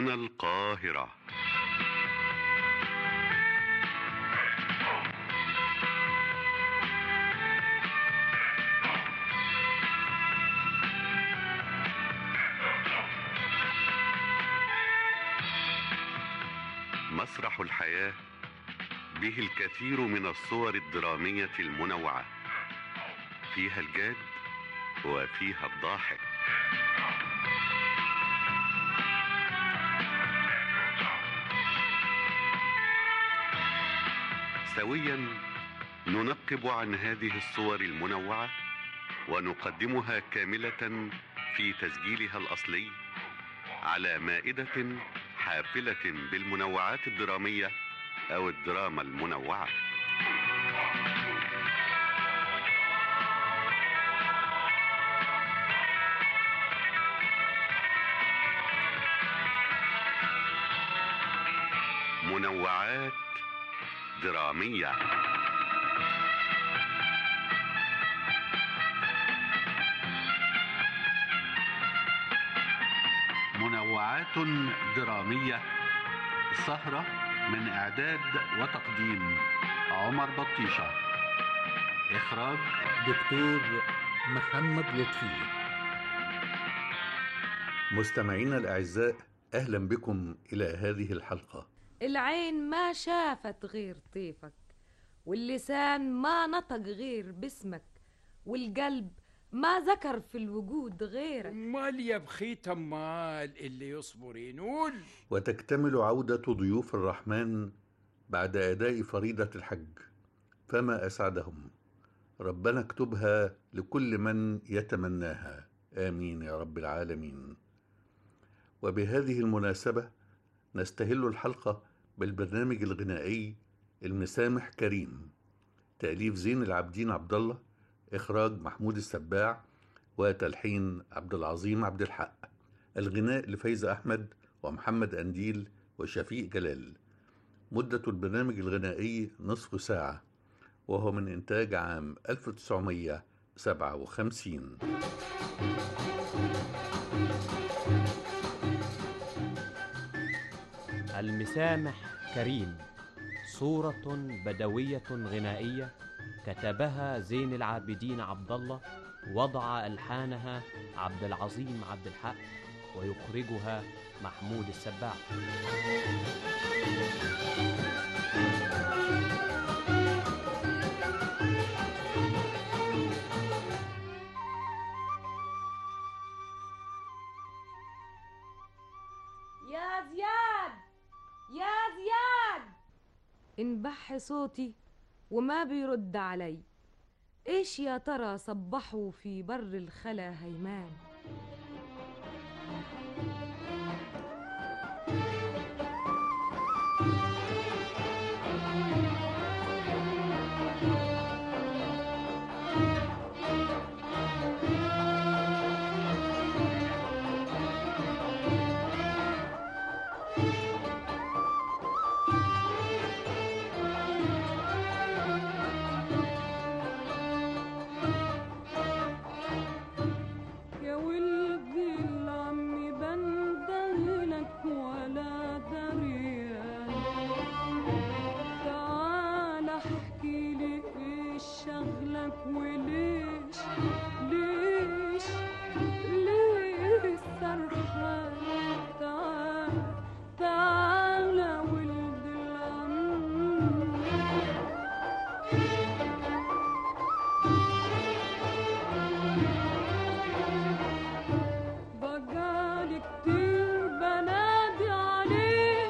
من القاهرة مسرح الحياة به الكثير من الصور الدرامية المنوعة فيها الجاد وفيها الضاحك سويا ننقب عن هذه الصور المنوعة ونقدمها كاملة في تسجيلها الأصلي على مائدة حافلة بالمنوعات الدرامية أو الدراما المنوعة منوعات درامية منوعات درامية سهرة من إعداد وتقديم عمر بطيشة إخراج دكتور محمد لطفي مستمعينا الأعزاء أهلا بكم إلى هذه الحلقة العين ما شافت غير طيفك واللسان ما نطق غير باسمك والقلب ما ذكر في الوجود غيرك امال يا بخيت امال اللي يصبر ينول وتكتمل عودة ضيوف الرحمن بعد أداء فريضة الحج فما أسعدهم ربنا اكتبها لكل من يتمناها آمين يا رب العالمين وبهذه المناسبة نستهل الحلقة بالبرنامج الغنائي المسامح كريم تأليف زين العابدين عبد الله إخراج محمود السباع وتلحين عبد العظيم عبد الحق الغناء لفايزة أحمد ومحمد أنديل وشفيق جلال مدة البرنامج الغنائي نصف ساعة وهو من إنتاج عام 1957 المسامح كريم صورة بدوية غنائية كتبها زين العابدين عبد الله وضع ألحانها عبد العظيم عبد الحق ويخرجها محمود السباع يا زياد يا زياد انبح صوتي وما بيرد علي ايش يا ترى صبحوا في بر الخلا هيمان يا ولدي العم بندهلك ولا دريان تعال احكي لي ايش شغلك وليش ليش ليش سرحان تعال تعال يا ولد العم بقالي كتير بنادي عليك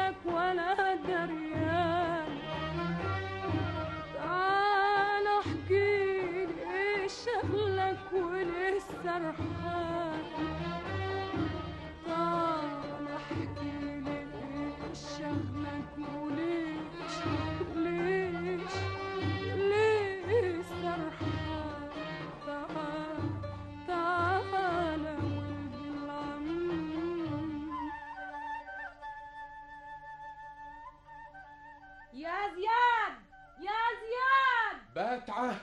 شغلك ولا دريان تعال احكيلي ايه شغلك وليه سرحان تعال احكيلي ايه شغلك وليش ليش ليه سرحان تعال تعال ولد العم يا زياد يا زياد باتعة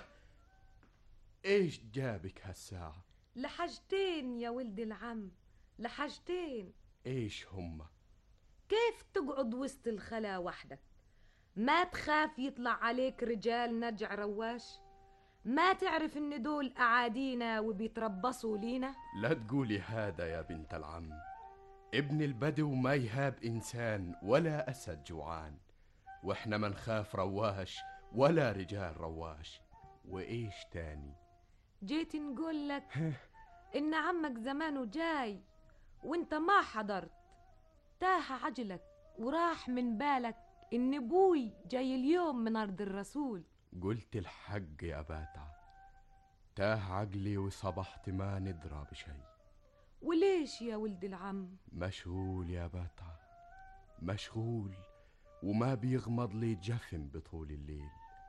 ايش جابك هالساعة لحاجتين يا ولد العم لحاجتين ايش هما كيف تقعد وسط الخلا وحدك ما تخاف يطلع عليك رجال نجع رواش ما تعرف ان دول اعادينا وبيتربصوا لينا لا تقولي هذا يا بنت العم ابن البدو ما يهاب إنسان ولا أسد جوعان وإحنا ما نخاف رواش ولا رجال رواش وإيش تاني جيت نقول لك ان عمك زمانه جاي وانت ما حضرت تاه عجلك وراح من بالك ان بوي جاي اليوم من ارض الرسول قلت الحق يا باتعة تاه عقلي وصبحت ما ندرى بشي وليش يا ولد العم مشغول يا باتعة مشغول وما بيغمض لي جفن بطول الليل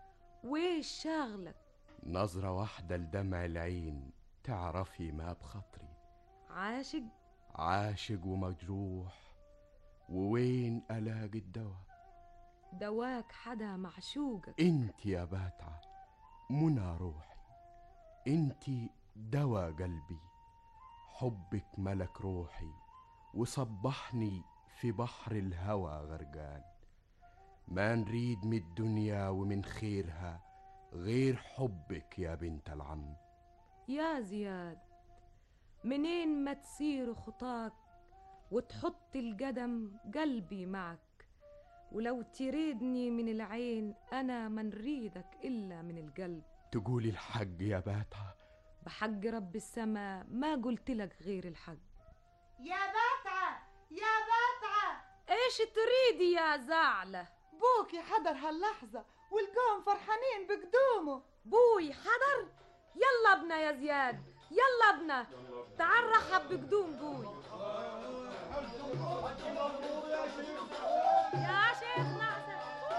ويش شاغلك نظرة واحدة لدمع العين تعرفي ما بخطري عاشق عاشق ومجروح ووين ألاقي الدواء دواك حدا معشوقك انت يا باتعة منى روحي انت دوا قلبي حبك ملك روحي وصبحني في بحر الهوى غرقان ما نريد من الدنيا ومن خيرها غير حبك يا بنت العم يا زياد منين ما تسير خطاك وتحط القدم قلبي معك ولو تريدني من العين أنا ما نريدك إلا من القلب تقولي الحق يا باتعة بحق رب السما ما قلت لك غير الحق يا باتعة يا باتعة ايش تريدي يا زعلة بوكي حضر هاللحظة والقوم فرحانين بقدومه بوي حضر يلا ابنا يا زياد يلا ابنا تعال رحب بقدوم بوي يا شيخ ناصر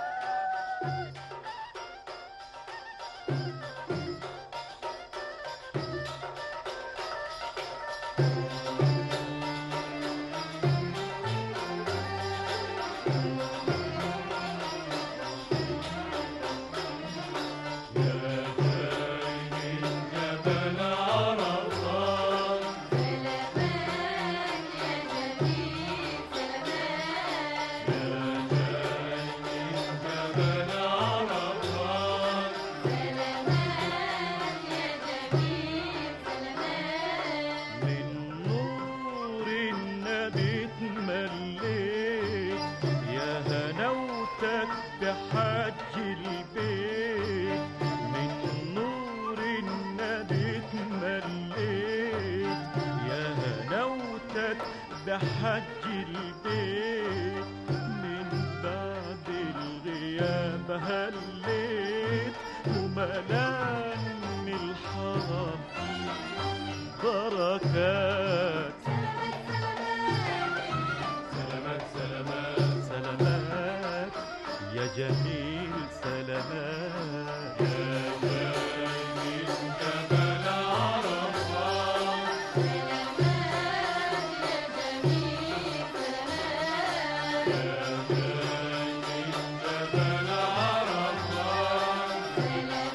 من نور النبي تمليت يا هنوتك بحج البيت من نور النبي تمليت يا هنوتك بحج البيت من بعد الغياب هليت وملان من الحرم بركات سلامات سلامات سلامات يا جميل سلامات يا جميل جبل عرفات يا جميل جبل عرفات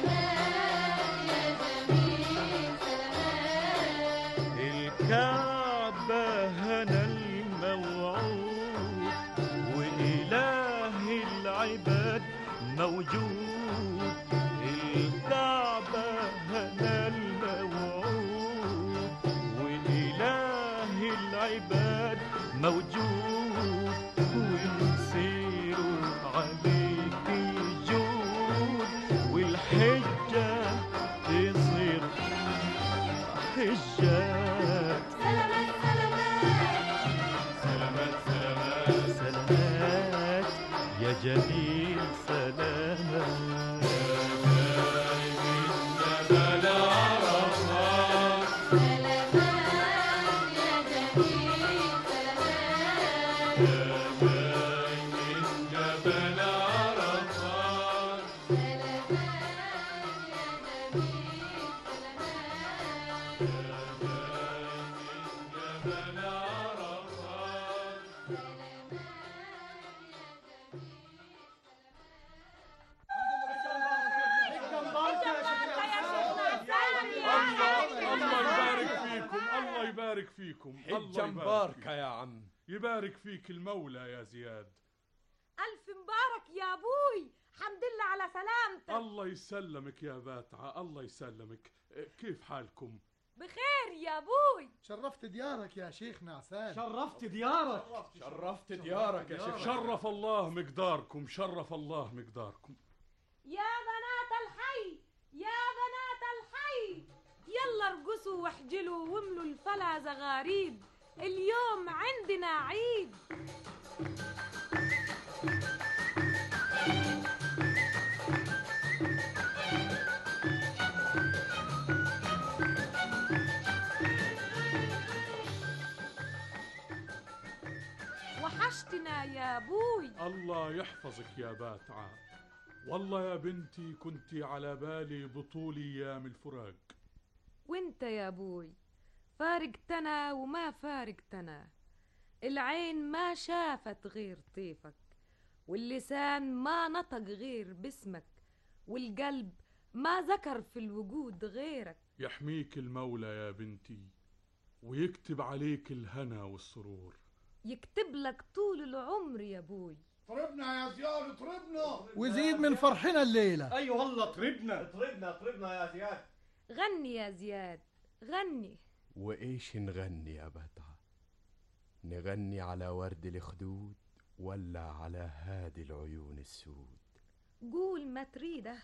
الكعبة هنا الموعود وإله العباد موجود الكعبة هنا الموعود وإله العباد موجود ونسيروا عليك جود والحجة تصير حجات سلامات سلامات سلامات يا جميل سلامة الله يبارك فيكم الله يبارك فيكم حج الله يبارك مباركة فيك. يا عم يبارك فيك المولى يا زياد ألف مبارك يا أبوي حمد لله على سلامتك الله يسلمك يا باتعة الله يسلمك إيه، كيف حالكم بخير يا أبوي شرفت ديارك يا شيخنا عسان شرفت ديارك شرفت ديارك يا شيخ شرف الله مقداركم شرف الله مقداركم يا بنات الحي يا بنات الحي يلا ارقصوا واحجلوا واملوا الفلا زغاريد اليوم عندنا عيد وحشتنا يا أبوي الله يحفظك يا باتعة والله يا بنتي كنت على بالي بطول ايام الفراق وانت يا أبوي فارقتنا وما فارقتنا العين ما شافت غير طيفك واللسان ما نطق غير باسمك والقلب ما ذكر في الوجود غيرك يحميك المولى يا بنتي ويكتب عليك الهنا والسرور يكتب لك طول العمر يا أبوي طربنا يا زياد طربنا وزيد من فرحنا الليلة ايوه والله طربنا طربنا طربنا يا زياد غني يا زياد غني وإيش نغني يا بتعة نغني على ورد الخدود ولا على هادي العيون السود قول ما تريده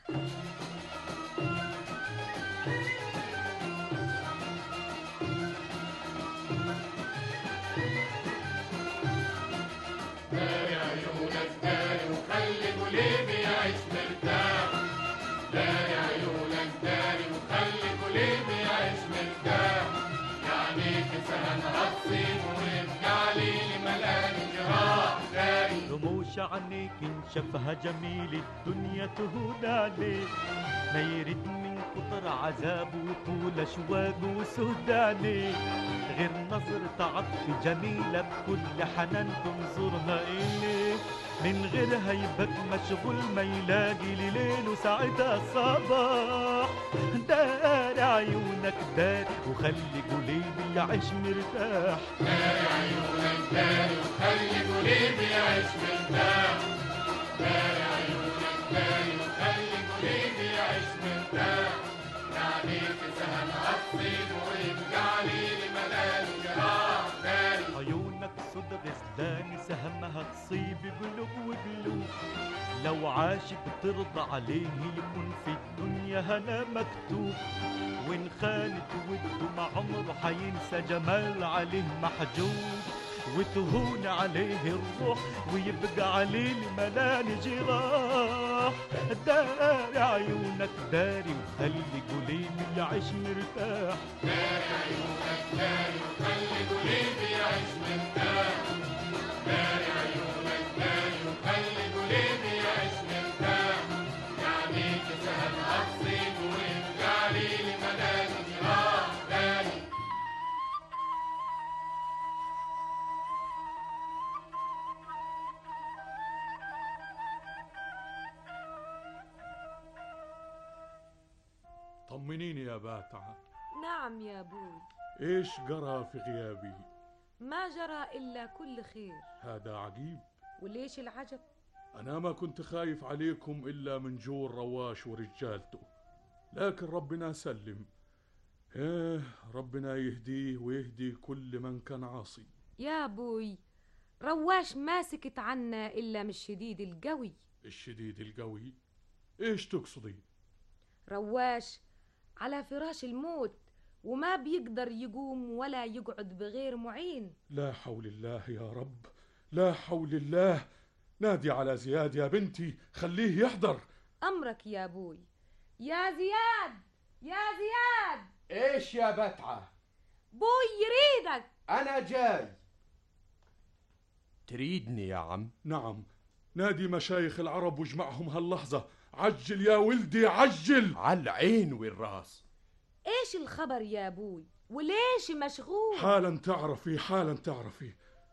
داري عيونك داري وخلي قلبي يعيش مرتاح داري عيونك داري وخلي قلبي يعيش مرتاح يعني في سهل هتصيب ويبقى لي ملان جراح داري رموش عينيك انشفها جميل الدنيا تهون عليك ما يريد من كتر عذاب وطول اشواق وسهد عليك غير نظرة عطف جميلة بكل حنان تنظرها إليك من غيرها يبقى مشغول ما يلاقي ليل وساعتها صباح دار عيونك دار وخلي قلبي يعيش مرتاح داري عيونك داري وخلي قلبي يعيش مرتاح داري عيونك داري وخلي قلبي يعيش مرتاح يعني في سهل هتصيب ويبقى لي ملان جراح داري عيونك صدى غزلان سهمها تصيب قلوب وقلوب لو عاش بترضى عليه يكون في الدنيا هنا مكتوب وإن خانت وده مع عمره حينسى جمال عليه محجوب وتهون عليه الروح ويبقى عليه الملان جراح داري عيونك داري وخلي قلبي يعيش مرتاح داري عيونك داري وخلي قلبي يعيش مرتاح داري عيونك داري وخلي قلبي يعيش مرتاح يعني سهل هتصيب ويبقى لي ملان جراح داري طمنيني يا باتعة نعم يا أبوي ايش جرى في غيابي ما جرى إلا كل خير هذا عجيب وليش العجب انا ما كنت خايف عليكم الا من جور رواش ورجالته لكن ربنا سلم ايه ربنا يهديه ويهدي كل من كان عاصي يا أبوي رواش ما سكت عنا إلا من الشديد القوي الشديد القوي ايش تقصدي رواش على فراش الموت وما بيقدر يقوم ولا يقعد بغير معين لا حول الله يا رب لا حول الله نادي على زياد يا بنتي خليه يحضر أمرك يا أبوي يا زياد يا زياد ايش يا بتعة بوي يريدك انا جاي تريدني يا عم نعم نادي مشايخ العرب واجمعهم هاللحظة عجل يا ولدي عجل على العين والراس إيش الخبر يا أبوي وليش مشغول حالا تعرفي حالا تعرفي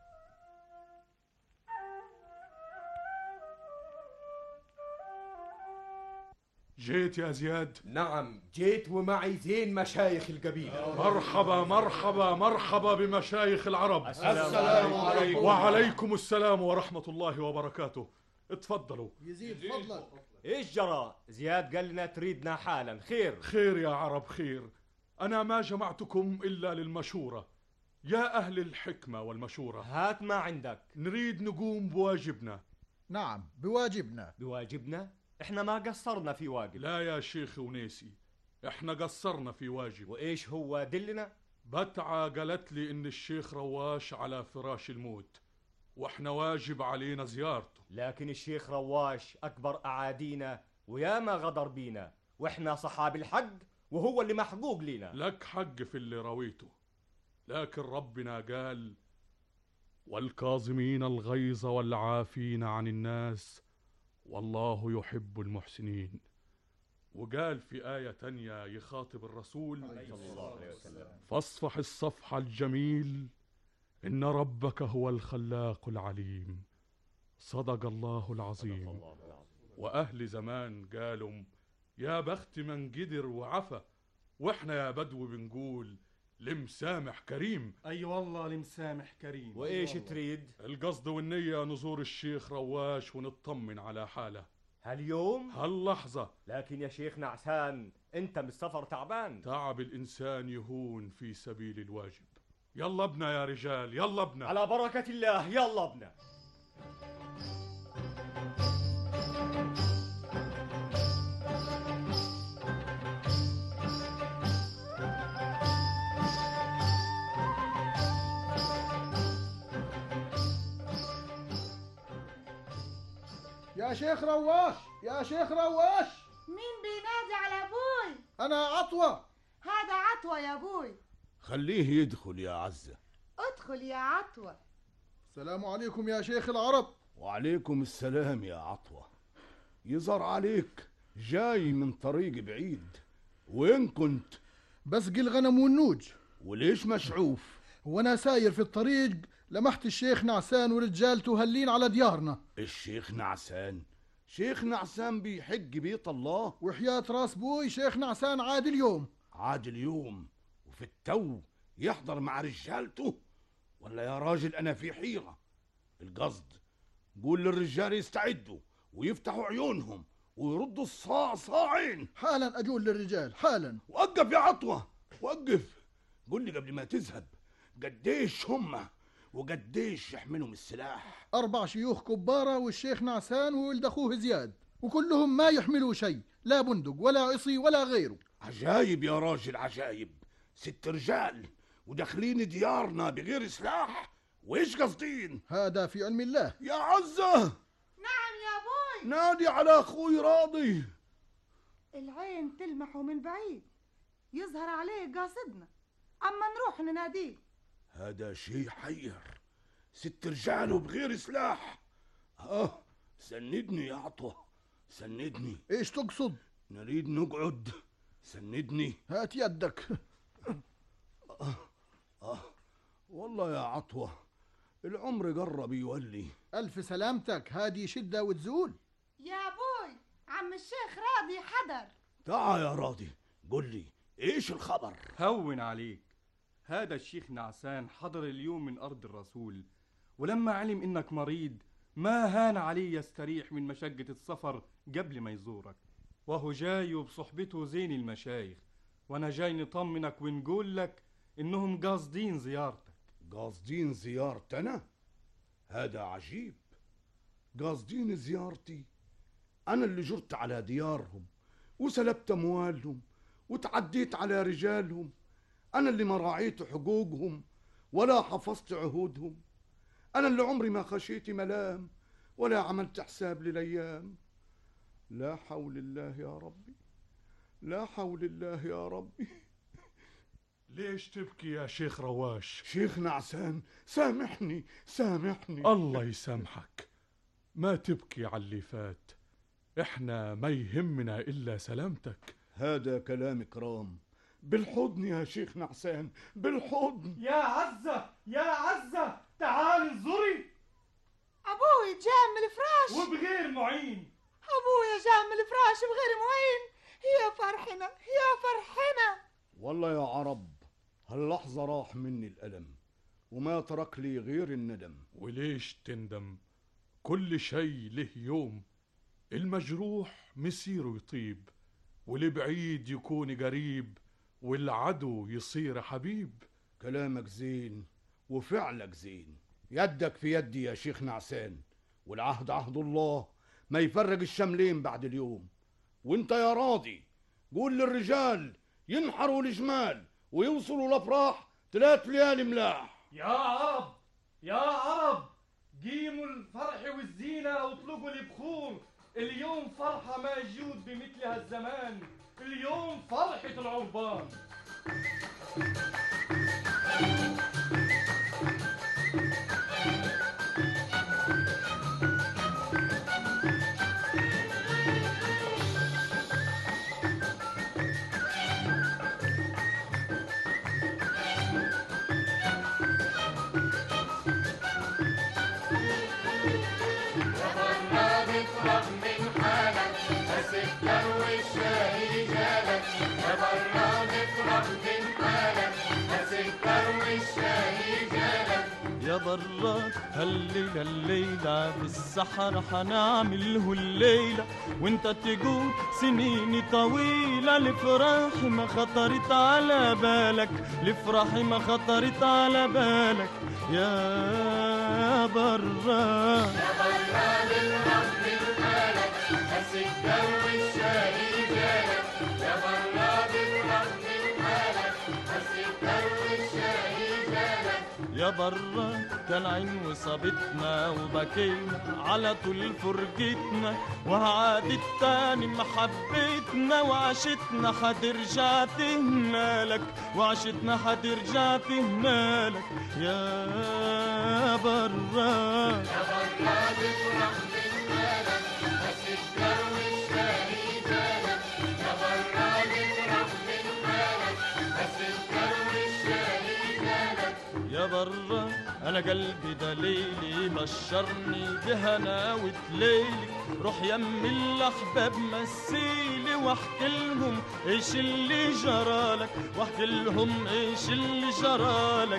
جيت يا زياد نعم جيت ومعي زين مشايخ القبيلة مرحبا مرحبا مرحبا بمشايخ العرب السلام عليكم. وعليكم السلام ورحمة الله وبركاته اتفضلوا يزيد فضلك ايش جرى زياد قال لنا تريدنا حالا خير خير يا عرب خير أنا ما جمعتكم إلا للمشورة يا أهل الحكمة والمشورة هات ما عندك نريد نقوم بواجبنا نعم بواجبنا بواجبنا احنا ما قصرنا في واجب لا يا شيخ ونيسي احنا قصرنا في واجب وايش هو دلنا بتعة قالت لي ان الشيخ رواش على فراش الموت واحنا واجب علينا زيارته لكن الشيخ رواش اكبر اعادينا وياما غدر بينا واحنا صحاب الحق وهو اللي محقوق لينا لك حق في اللي رويته لكن ربنا قال والكاظمين الغيظ والعافين عن الناس والله يحب المحسنين وقال في آية تانية يخاطب الرسول فاصفح الصفح الجميل إن ربك هو الخلاق العليم صدق الله العظيم وأهل زمان قالوا يا بخت من قدر وعفى وإحنا يا بدو بنقول لمسامح كريم اي والله لمسامح كريم وايش تريد القصد والنية نزور الشيخ رواش ونطمن على حاله هاليوم هاللحظة لكن يا شيخ نعسان انت من السفر تعبان تعب الإنسان يهون في سبيل الواجب يلا بنا يا رجال يلا بنا على بركة الله يلا بنا يا شيخ رواش يا شيخ رواش مين بينادي على ابوي انا عطوة هذا عطوة يا ابوي خليه يدخل يا عزة ادخل يا عطوة السلام عليكم يا شيخ العرب وعليكم السلام يا عطوة يظهر عليك جاي من طريق بعيد وين كنت بسقي الغنم والنوج وليش مشعوف وانا ساير في الطريق لمحت الشيخ نعسان ورجالته هلين على ديارنا الشيخ نعسان شيخ نعسان بيحق بيت الله وحياة راس بوي شيخ نعسان عاد اليوم عاد اليوم وفي التو يحضر مع رجالته ولا يا راجل انا في حيرة القصد قول للرجال يستعدوا ويفتحوا عيونهم ويردوا الصاع صاعين حالا اجول للرجال حالا وقف يا عطوة وقف قول لي قبل ما تذهب قديش هم وقديش يحملهم السلاح اربع شيوخ كبارة والشيخ نعسان وولد اخوه زياد وكلهم ما يحملوا شيء لا بندق ولا عصي ولا غيره عجايب يا راجل عجايب ست رجال وداخلين ديارنا بغير سلاح وايش قصدين هذا في علم الله يا عزة نعم يا ابوي نادي على اخوي راضي العين تلمحه من بعيد يظهر عليه قاصدنا اما نروح نناديه هذا شيء حير ست رجال وبغير سلاح اه سندني يا عطوة سندني ايش تقصد نريد نقعد سندني هات يدك آه والله يا عطوة العمر قرب يولي الف سلامتك هادي شدة وتزول يا ابوي عم الشيخ راضي حضر تعا يا راضي قل لي ايش الخبر هون عليك هذا الشيخ نعسان حضر اليوم من أرض الرسول ولما علم إنك مريض ما هان عليه يستريح من مشقة السفر قبل ما يزورك وهو جاي بصحبته زين المشايخ وأنا جاي نطمنك ونقول لك إنهم قاصدين زيارتك قاصدين زيارتنا هذا عجيب قاصدين زيارتي أنا اللي جرت على ديارهم وسلبت أموالهم وتعديت على رجالهم أنا اللي ما راعيت حقوقهم ولا حفظت عهودهم أنا اللي عمري ما خشيت ملام ولا عملت حساب للأيام لا حول الله يا ربي لا حول الله يا ربي ليش تبكي يا شيخ رواش شيخ نعسان سامحني سامحني الله يسامحك ما تبكي على اللي فات احنا ما يهمنا الا سلامتك هذا كلام إكرام بالحضن يا شيخ نعسان بالحضن يا عزة يا عزة تعالي انظري أبوي جاء من الفراش وبغير معين أبويا جاء من الفراش بغير معين يا فرحنا يا فرحنا والله يا عرب هاللحظة راح مني الألم وما ترك لي غير الندم وليش تندم كل شيء له يوم المجروح مسيره يطيب والبعيد يكون قريب والعدو يصير حبيب كلامك زين وفعلك زين يدك في يدي يا شيخ نعسان والعهد عهد الله ما يفرق الشملين بعد اليوم وانت يا راضي قول للرجال ينحروا الجمال ويوصلوا الافراح ثلاث ليالي ملاح يا عرب يا عرب قيموا الفرح والزينة واطلقوا البخور اليوم فرحة ما يجود بمثل هالزمان اليوم فرحة العربان يا بتفرح من حالك السكر والشاي جالك يا برا بتفرح من حالك السكر والشاي جالك يا براد هالليلة الليلة بالسحر حنعمله الليلة وانت تقول سنيني طويلة الفراح ما خطرت على بالك الفراح ما خطرت على بالك يا براد يا برا بتفرح من حالك السكر والشاي جالك يا برا بتفرح من حالك السكر والشاي جالك يا برا كان عين وصابتنا وبكينا على طول فرجتنا وعادت تاني محبتنا وعشتنا حترجع تهنالك وعشتنا حترجع تهنالك يا برا يا برا بتفرح من حالك السكر والشاي جالك يا برا بتفرح من حالك السكر والشاي جالك يا برا انا قلبي دليلي بشرني بهناوة ليلي روح يم الاحباب مسيلي واحكي لهم ايش اللي جرالك واحكي لهم ايش اللي جرالك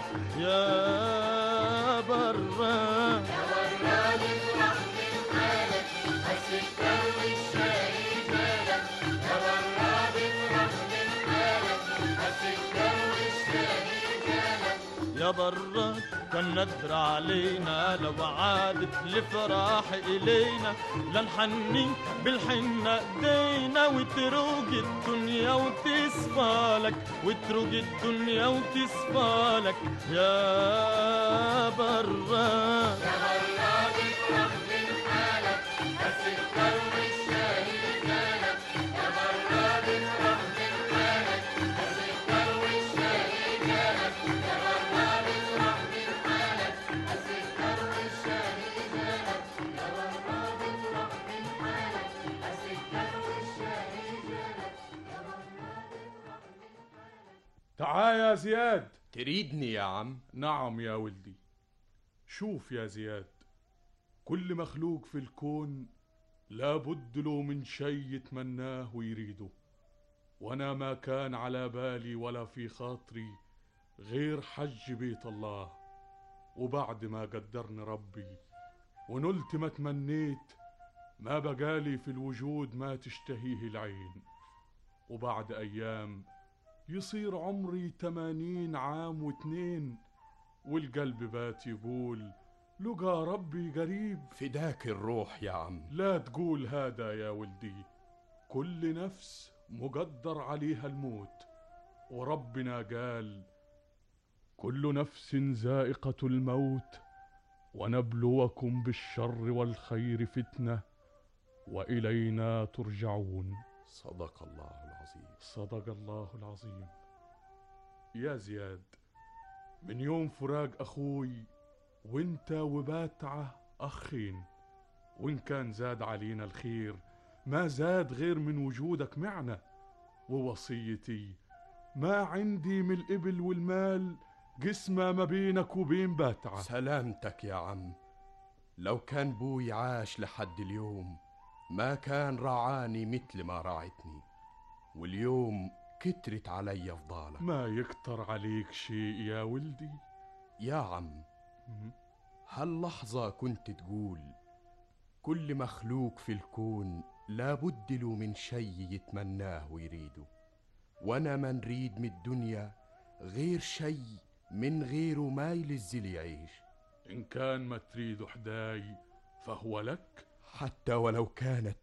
يا برا يا برا بتفرح من حالك السكر والشاي جالك يا برا بتفرح من حالك السكر والشاي جالك يا برا كان ندر علينا لو عادت الفراح إلينا لنحني بالحنة ايدينا وتروق الدنيا وتصفالك وتروق الدنيا وتصفالك يا برا يا برا بتفرح من حالك السكر والشاي جالك يا برا بتفرح من حالك السكر والشاي جالك يا برا بتفرح من حالك السكر والشاي جالك يا برا بتفرح من حالك السكر والشاي جالك يا برا بتفرح تعال يا زياد تريدني يا عم نعم يا ولدي شوف يا زياد كل مخلوق في الكون لابد له من شيء يتمناه ويريده وانا ما كان على بالي ولا في خاطري غير حج بيت الله وبعد ما قدرني ربي ونلت ما تمنيت ما بقالي في الوجود ما تشتهيه العين وبعد أيام يصير عمري تمانين عام واتنين والقلب بات يقول لقى ربي قريب فداك الروح يا عم لا تقول هذا يا ولدي كل نفس مقدر عليها الموت وربنا قال كل نفس ذائقة الموت ونبلوكم بالشر والخير فتنة وإلينا ترجعون صدق الله العظيم صدق الله العظيم يا زياد من يوم فراق أخوي وانت وباتعة أخين وإن كان زاد علينا الخير ما زاد غير من وجودك معنا ووصيتي ما عندي من الإبل والمال قسمة ما بينك وبين باتعة سلامتك يا عم لو كان بوي عاش لحد اليوم ما كان رعاني مثل ما راعتني واليوم كترت علي فضالك ما يكتر عليك شيء يا ولدي يا عم هاللحظة كنت تقول كل مخلوق في الكون لابد له من شي يتمناه ويريده وانا ما نريد من الدنيا غير شي من غيره ما يلز لي عيش إن كان ما تريد حداي فهو لك حتى ولو كانت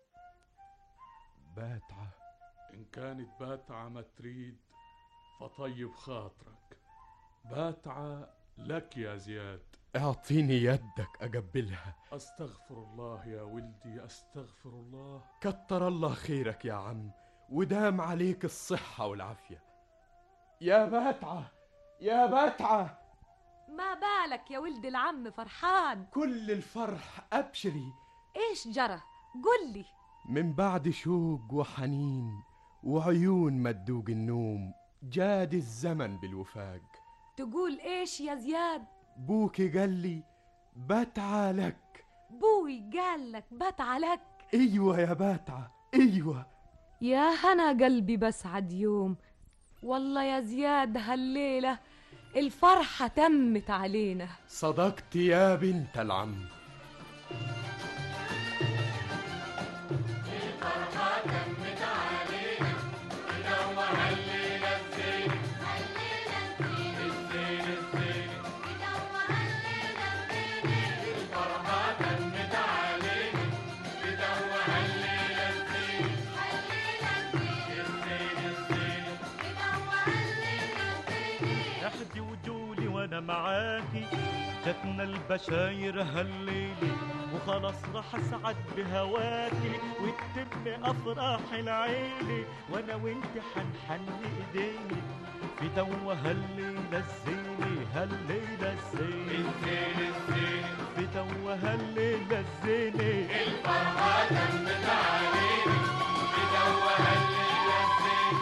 باتعة إن كانت باتعة ما تريد فطيب خاطرك باتعة لك يا زياد اعطيني يدك اقبلها أستغفر الله يا ولدي أستغفر الله كتر الله خيرك يا عم ودام عليك الصحة والعافية يا باتعة يا باتعة ما بالك يا ولد العم فرحان كل الفرح أبشري ايش جرى قل لي من بعد شوق وحنين وعيون ما تدوق النوم جاد الزمن بالوفاق تقول ايش يا زياد بوكي قال لي باتعة لك بوي قال لك بتع لك ايوه يا باتعة ايوه يا هنا قلبي بسعد يوم والله يا زياد هالليلة الفرحة تمت علينا صدقت يا بنت العم الفرحة تمت علينا بدوها الليلة الزين الزين الزين بدوها الليلة الزين الفرحة تمت علينا بدوها الليلة الزين الزين الزين بدوها الليلة الزين احدي وجولي وانا معاكي جاتنا البشاير هالليلة وخلاص راح اسعد بهواكي وتتم افراح العيلة وانا وانت حنحن ايديني في دوا هالليلة الزينة هالليلة الزينة الزين الزين في دوا هالليلة الزينة الفرحة تمت علينا بدوها الليلة الزين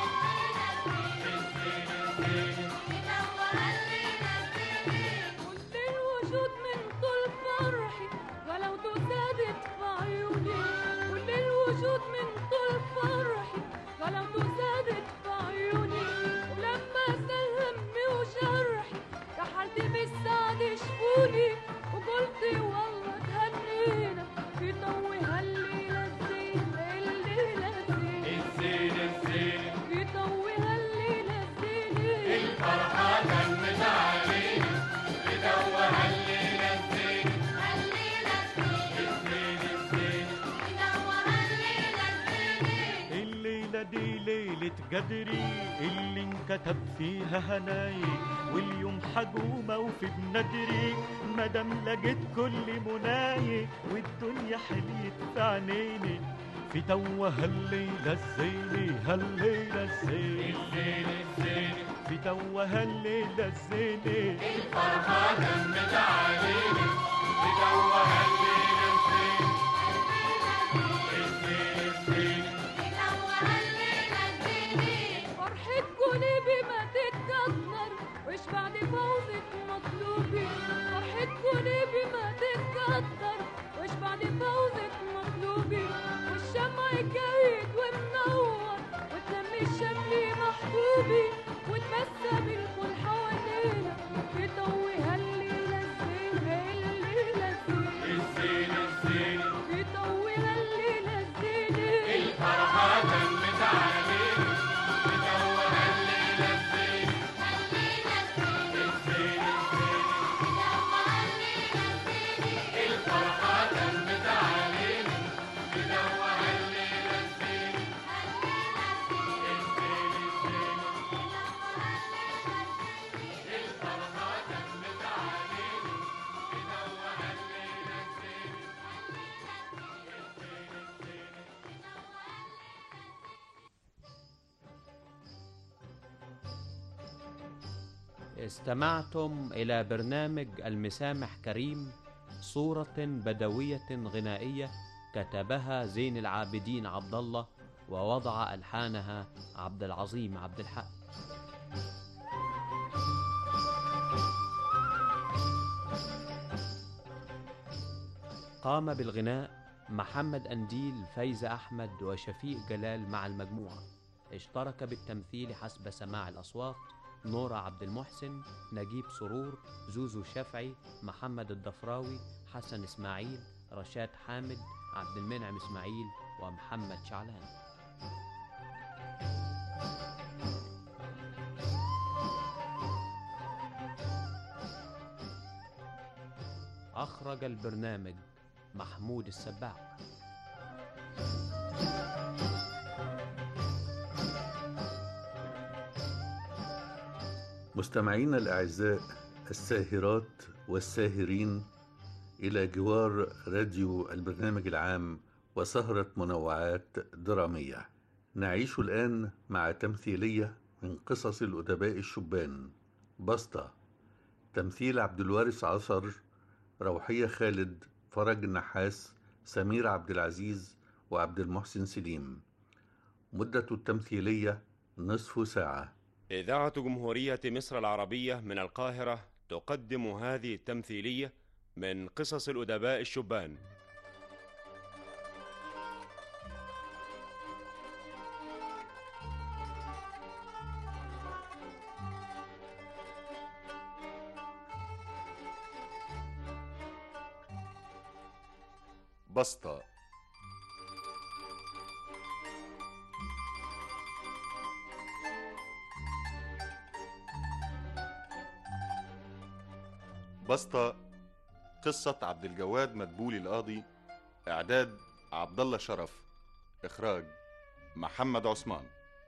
الزين الزين بدوها الليلة الزين كل الوجود من طول فرحي غلاوته زادت في عيوني كل الوجود من طول فرحي غلاوته زادت في عيوني ولما سال همي وجرحي كحلت بالسعد شفوني وقلت والله تهنينا في ضوء هالليلة الزين الليلة الزين الزين الزين في ضوء هالليلة الزين الفرحة تمت علينا بدوها الليلة الزين الليلة الزين الزين بدوها الليلة الزين الليلة دي ليلة قدري اللي انكتب فيها هناي واليوم حجومة وفي بندري مادام لقيت كل مناي والدنيا حليت في عينيني في توا هالليلة الزينة هالليلة الزينة الزين الزين في توا هالليلة الزينة الفرحة تمت علينا بدوها الليلة الزين الزين الزين بدوها الليلة الزين فرحة قلبي ما تتكسر وإيش بعد فوزك مطلوبي فرحة قلبي ما تتكسر وإيش بعد فوزك مطلوبي والشمع جايد ومنور وتلمي الشمل محبوبي وتبسم الكل حوالينا في ضوء هالليلة الزينة الليلة الزينة الزين الزين في ضوء هالليلة الزينة الفرحة تمت علينا بدوها الليلة الزين الزين الزين بدوها الليلة الزين الفرحة تمت علينا بدوها الليلة الزين الزين الزين الفرحة تمت علينا بدوها استمعتم إلى برنامج المسامح كريم صورة بدوية غنائية كتبها زين العابدين عبد الله ووضع ألحانها عبد العظيم عبد الحق قام بالغناء محمد أنديل فايز أحمد وشفيق جلال مع المجموعة اشترك بالتمثيل حسب سماع الأصوات نورة عبد المحسن نجيب سرور زوزو شافعي محمد الضفراوي حسن إسماعيل رشاد حامد عبد المنعم إسماعيل ومحمد شعلان أخرج البرنامج محمود السباع مستمعينا الأعزاء الساهرات والساهرين إلى جوار راديو البرنامج العام وسهرة منوعات درامية نعيش الآن مع تمثيلية من قصص الأدباء الشبان بسطة تمثيل عبد الوارث عصر روحية خالد فرج النحاس سمير عبد العزيز وعبد المحسن سليم مدة التمثيلية نصف ساعة إذاعة جمهورية مصر العربية من القاهرة تقدم هذه التمثيلية من قصص الأدباء الشبان بسطة بسطة قصة عبد الجواد مدبولي القاضي إعداد عبد الله شرف إخراج محمد عثمان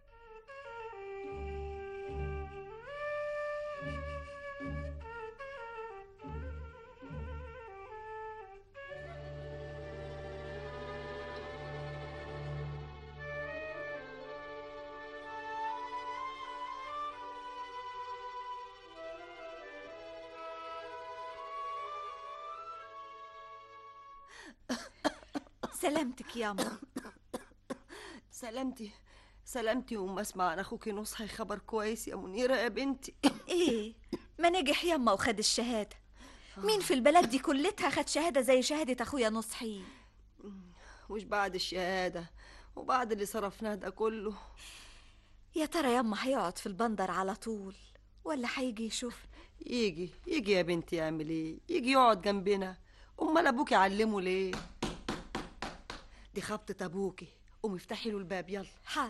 سلامتك ياما سلامتي سلامتي وما اسمع عن اخوكي نصحي خبر كويس يا منيرة يا بنتي ايه ما نجح ياما وخد الشهادة مين في البلد دي كلتها خد شهادة زي شهادة اخويا نصحي وش بعد الشهادة وبعد اللي صرفناه ده كله يا ترى ياما هيقعد في البندر على طول ولا هيجي يشوف يجي يجي يا بنتي يعمل ايه يجي يقعد جنبنا امال ابوكي علمه ليه دي خبطة ابوكي قومي افتحي له الباب يلا حاضر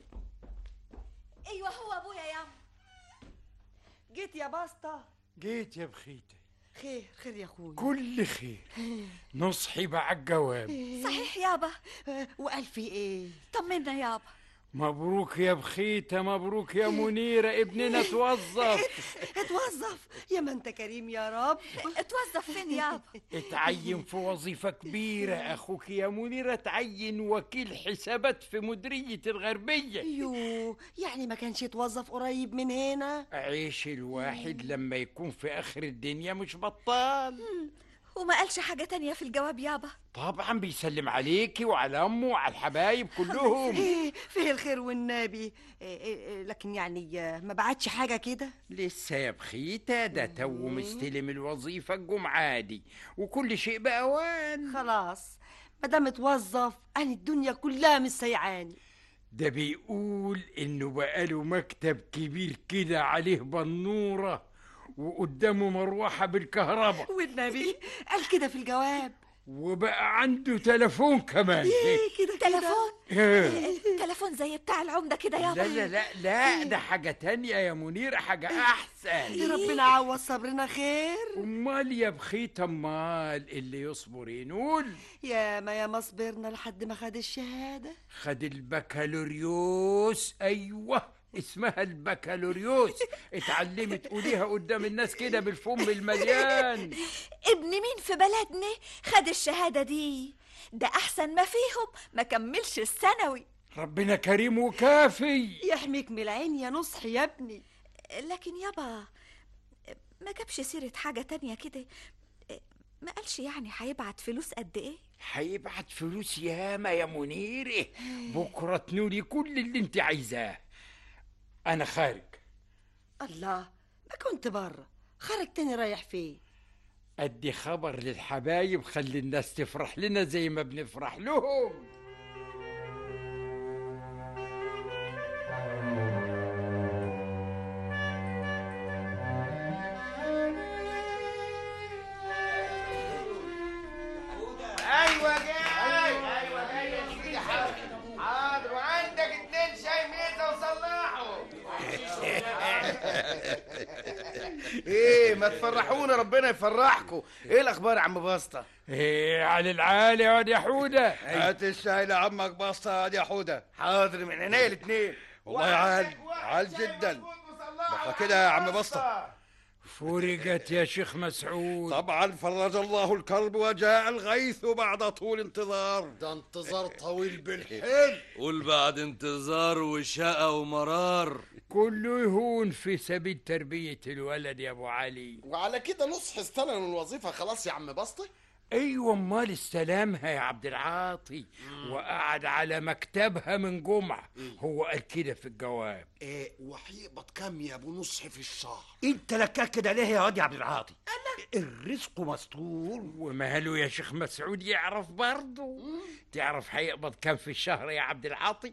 ايوه هو ابويا ياما جيت يا باسطة جيت يا بخيتي خير خير يا اخويا كل خير نصحي بقى الجواب صحيح يابا وقال في ايه طمنا يابا مبروك يا بخيتة مبروك يا منيرة ابننا توظف اتوظف يا ما انت كريم يا رب اتوظف فين يابا اتعين في وظيفة كبيرة أخوك يا منيرة اتعين وكيل حسابات في مديرية الغربية يو يعني ما كانش يتوظف قريب من هنا عيش الواحد لما يكون في آخر الدنيا مش بطال وما قالش حاجة تانية في الجواب يابا طبعا بيسلم عليكي وعلى أمه وعلى الحبايب كلهم إيه فيه الخير والنبي إيه إيه لكن يعني آه، ما بعتش حاجة كده لسه يا بخيتة ده تو مستلم الوظيفة الجمعة دي وكل شيء بأوان خلاص ما دام اتوظف انا الدنيا كلها مش سيعاني ده بيقول إنه بقاله مكتب كبير كده عليه بنورة وقدامه مروحة بالكهرباء والنبي قال كده في الجواب وبقى عنده تلفون كمان ايه كده تلفون إيه. تلفون زي بتاع العمدة كده يابا لا لا لا لا ده حاجة تانية يا منيرة حاجة أحسن ربنا عوض صبرنا خير أمال يا بخيت أمال اللي يصبر ينول يا ما يا ما صبرنا لحد ما خد الشهادة خد البكالوريوس أيوه اسمها البكالوريوس اتعلمت قوليها قدام الناس كده بالفم المليان ابن مين في بلدنا خد الشهادة دي ده أحسن ما فيهم ما كملش الثانوي ربنا كريم وكافي يحميك من العين يا نصحي يا ابني لكن يابا ما جابش سيرة حاجة تانية كده إيه، ما قالش يعني هيبعت فلوس قد ايه هيبعت فلوس ياما يا منيرة بكرة تنولي كل اللي انت عايزاه انا خارج الله ما كنت بره خارج تاني رايح فين ادي خبر للحبايب خلي الناس تفرح لنا زي ما بنفرح لهم ايوه جاي ايوه جاي يا سيدي حاضر حاضر وعندك اتنين شاي ميزه وصلحوا ايه ما تفرحونا ربنا يفرحكم ايه الاخبار يا عم بسطه ايه على العالي يا واد يا حودة هات الشاي لعمك بسطة يا حودة حاضر من عينيا الاتنين والله عال عال جدا بقى كده يا عم بسطة فرقت يا شيخ مسعود طبعا فرج الله الكرب وجاء الغيث بعد طول انتظار ده انتظار طويل بالحيل قول بعد انتظار وشقى ومرار كله يهون في سبيل تربية الولد يا ابو علي وعلى كده نصح استلم الوظيفة خلاص يا عم بسطة ايوه امال استلمها يا عبد العاطي وقعد على مكتبها من جمعة هو قال كده في الجواب ايه وهيقبض كام يا ابو نصح في الشهر انت لكاك كده ليه يا واد يا عبد العاطي الرزق مستور وماله يا شيخ مسعود يعرف برضه تعرف هيقبض كام في الشهر يا عبد العاطي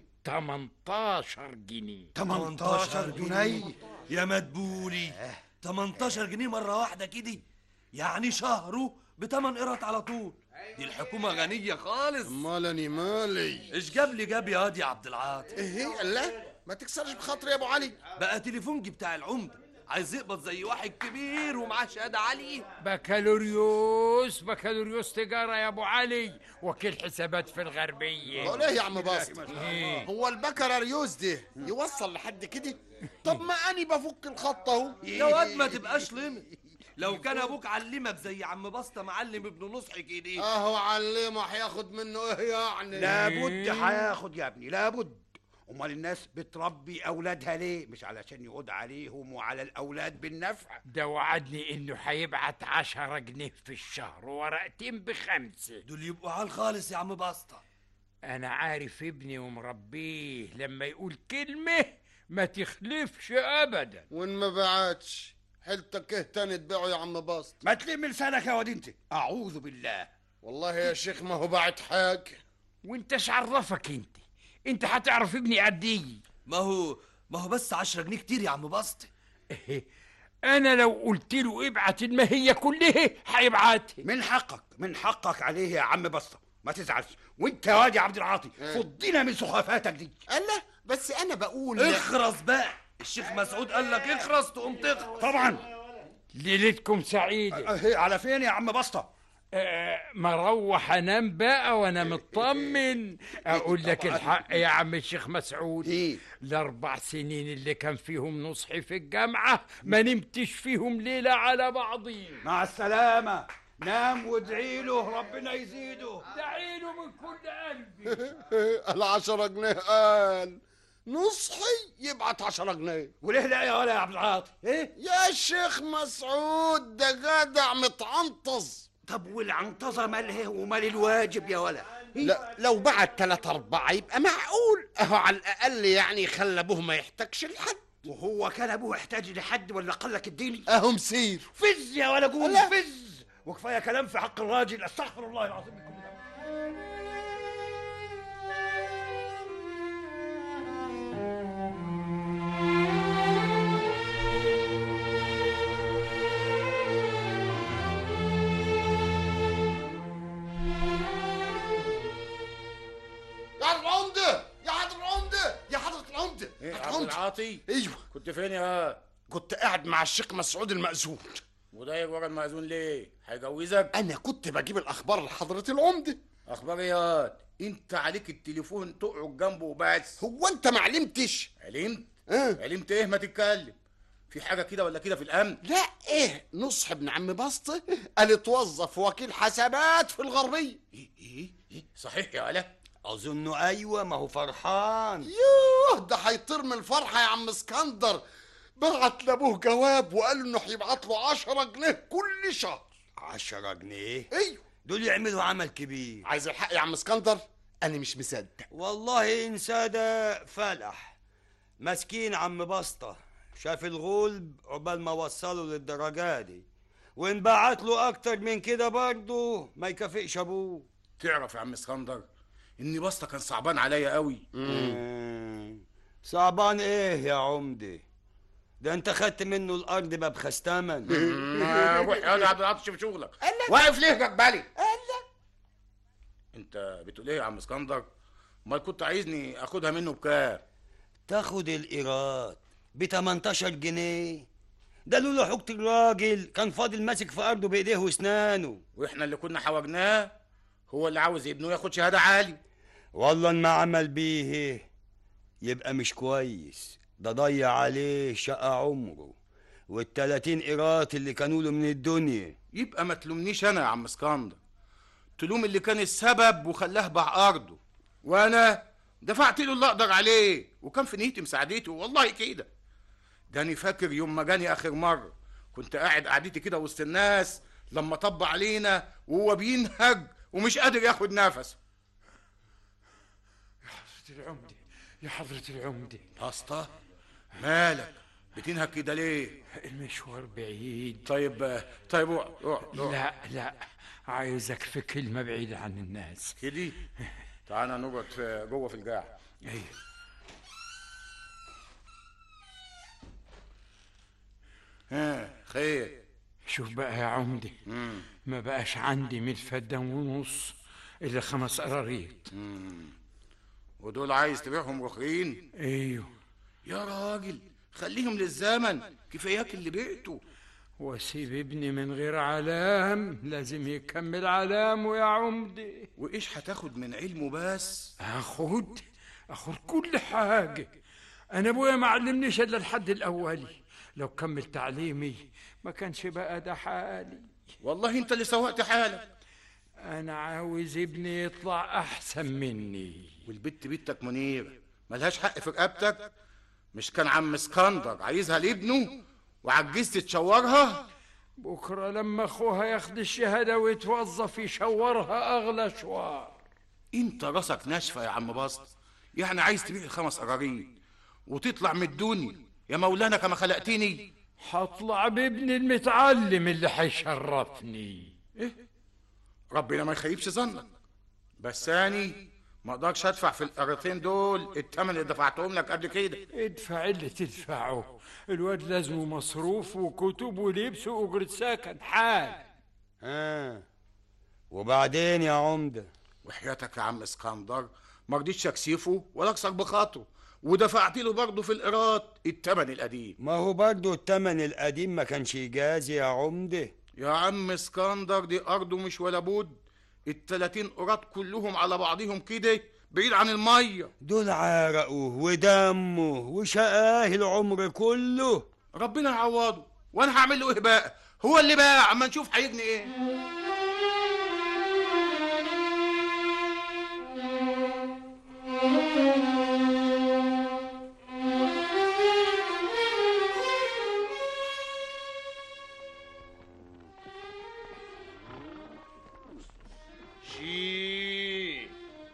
18 جنيه 18 جنيه يا مدبولي 18 جنيه مرة واحدة كده يعني شهره بتمن قرط على طول دي الحكومة غنية خالص مالني مالي ايش جاب لي جاب يا واد يا عبد العاطي ايه لا ما تكسرش بخاطري يا ابو علي بقى تليفونجي بتاع العمدة عايز يقبض زي واحد كبير ومعاه شهادة عالية بكالوريوس بكالوريوس تجارة يا ابو علي وكيل حسابات في الغربية بقول ايه يا عم بسطة إيه؟ هو البكالوريوس ده يوصل لحد كده طب ما اني بفك الخط اهو يا واد ما تبقاش لمت لو كان ابوك علمك زي عم بسطة معلم ابن نصح كده اهو علمه هياخد منه ايه يعني لابد هياخد يا ابني لابد امال الناس بتربي اولادها ليه مش علشان يعود عليهم وعلى الاولاد بالنفع ده وعدني انه هيبعت عشرة جنيه في الشهر ورقتين بخمسة دول يبقوا عال خالص يا عم بسطة انا عارف ابني ومربيه لما يقول كلمة ما تخلفش ابدا وان ما بعتش حيلتك ايه تاني تبيعه يا عم بسط ما تلم لسانك يا واد انت اعوذ بالله والله يا شيخ ما هو بعت حاجه وانت ايش عرفك انت انت هتعرف ابني قد ايه ما هو ما هو بس 10 جنيه كتير يا عم بسطة انا لو قلت له ابعت المهية كلها هيبعتها من حقك من حقك عليه يا عم بسطة ما تزعلش وانت يا واد يا عبد العاطي فضينا من سخافاتك دي الله بس انا بقول اخرس بقى الشيخ مسعود قال لك اخرس تقوم تخرس طبعا ليلتكم سعيدة أه على فين يا عم بسطة أه مروح انام بقى وانا مطمن اقول لك الحق يا عم الشيخ مسعود إيه؟ الاربع سنين اللي كان فيهم نصحي في الجامعة ما نمتش فيهم ليلة على بعضي مع السلامة نام وادعي له ربنا يزيده ادعي له من كل قلبي العشرة جنيه قال نصحي يبعت عشرة جنيه وليه لا يا ولا يا عبد العاطي ايه يا شيخ مسعود ده جدع متعنطز طب والعنطزة مالها ومال الواجب يا ولا لا لو بعت تلات أربعة يبقى معقول أهو على الأقل يعني خلى أبوه ما يحتاجش لحد وهو كان أبوه يحتاج لحد ولا قلك الديني أهو مسير فز يا ولا قول لا. فز وكفاية كلام في حق الراجل استغفر الله العظيم من كل ذنب. يا حضرة العمدة يا حضرة العمدة يا حضرة العمدة إيه، حضرة عبد العمدة. العاطي ايوه كنت فين يا كنت قاعد مع الشيخ مسعود المأذون وضايق ورا المأذون ليه هيجوزك انا كنت بجيب الاخبار لحضرة العمدة اخبار ايه يا واد؟ انت عليك التليفون تقعد جنبه وبس هو انت ما علمتش علمت اه علمت ايه ما تتكلم في حاجه كده ولا كده في الامن لا ايه نصح ابن عم بسطة قال اتوظف وكيل حسابات في الغربية ايه ايه ايه صحيح يا ولا اظن ايوه ما هو فرحان يوه ده هيطير من الفرحة يا عم اسكندر بعت لابوه جواب وقال له انه هيبعت له 10 جنيه كل شهر عشرة جنيه ايوه دول يعملوا عمل كبير عايز الحق يا عم اسكندر انا مش مصدق والله إن سادة فلح مسكين عم بسطة شاف الغلب عقبال ما وصله للدرجة دي وإن بعت له أكتر من كده برضه ما يكافئش أبوه تعرف يا عم اسكندر ان بسطه كان صعبان عليا قوي مم. صعبان إيه يا عمدة ده أنت خدت منه الأرض ببخس تمن روح يا عبد العاطي شوف شغلك واقف ليه جبالي انت بتقول ايه يا عم اسكندر امال كنت عايزني اخدها منه بكام تاخد الإيراد ب 18 جنيه ده لولا حوجة الراجل كان فاضل ماسك في أرضه بإيديه وأسنانه واحنا اللي كنا حوجناه هو اللي عاوز ابنه ياخد شهاده عالي والله إن ما عمل بيه يبقى مش كويس ده ضيع عليه شقة عمره والتلاتين قيراط اللي كانوا له من الدنيا يبقى ما تلومنيش انا يا عم اسكندر تلوم اللي كان السبب وخلاه باع ارضه وانا دفعت له اللي اقدر عليه وكان في نيتي مساعدته والله كده ده انا فاكر يوم ما جاني اخر مره كنت قاعد قعدتي كده وسط الناس لما طب علينا وهو بينهج ومش قادر ياخد نفسه العمدة يا حضرة العمدة اسطى مالك بتنهج كده ليه المشوار بعيد طيب طيب اقعد اقعد اقعد. لا لا عايزك في كلمة بعيدة عن الناس كده تعالى نقعد في جوه في القاع ايوه ها خير شوف بقى يا عمدي ما بقاش عندي من الفدان ونص الا خمس قراريط ودول عايز تبيعهم رخرين ايوه يا راجل خليهم للزمن كفاياك اللي بعته واسيب ابني من غير علام لازم يكمل علامه يا عمدي وايش هتاخد من علمه بس اخد اخد كل حاجه انا ابويا ما علمنيش الا الحد الاولي لو كمل تعليمي ما كانش بقى ده حالي والله انت اللي سوقت حالك انا عاوز ابني يطلع احسن مني والبت بنتك منير ملهاش حق في رقبتك مش كان عم اسكندر عايزها لابنه وعجزت تشورها بكره لما اخوها ياخد الشهاده ويتوظف يشورها اغلى شوار انت راسك ناشفه يا عم بسط يعني عايز تبيع الخمس قراريط وتطلع من الدنيا يا مولانا كما خلقتني هطلع بابني المتعلم اللي هيشرفني ايه ربنا ما يخيبش ظنك بس اني ما اقدرش ادفع في القريتين دول الثمن اللي دفعتهم لك قبل كده ادفع اللي تدفعه الواد لازمه مصروف وكتب ولبس واجرة سكن حال ها وبعدين يا عمدة وحياتك يا عم اسكندر ما رضيتش اكسفه ولا اكسر بخاطره ودفعت له برضه في القراط الثمن القديم ما هو برضه التمن القديم ما كانش يجازي يا عمدة يا عم اسكندر دي ارضه مش ولا بد التلاتين قراط كلهم على بعضهم كده بعيد عن الميه دول عرقه ودمه وشقاه العمر كله ربنا يعوضه وانا هعمل له ايه بقى هو اللي باع اما نشوف هيجني ايه شي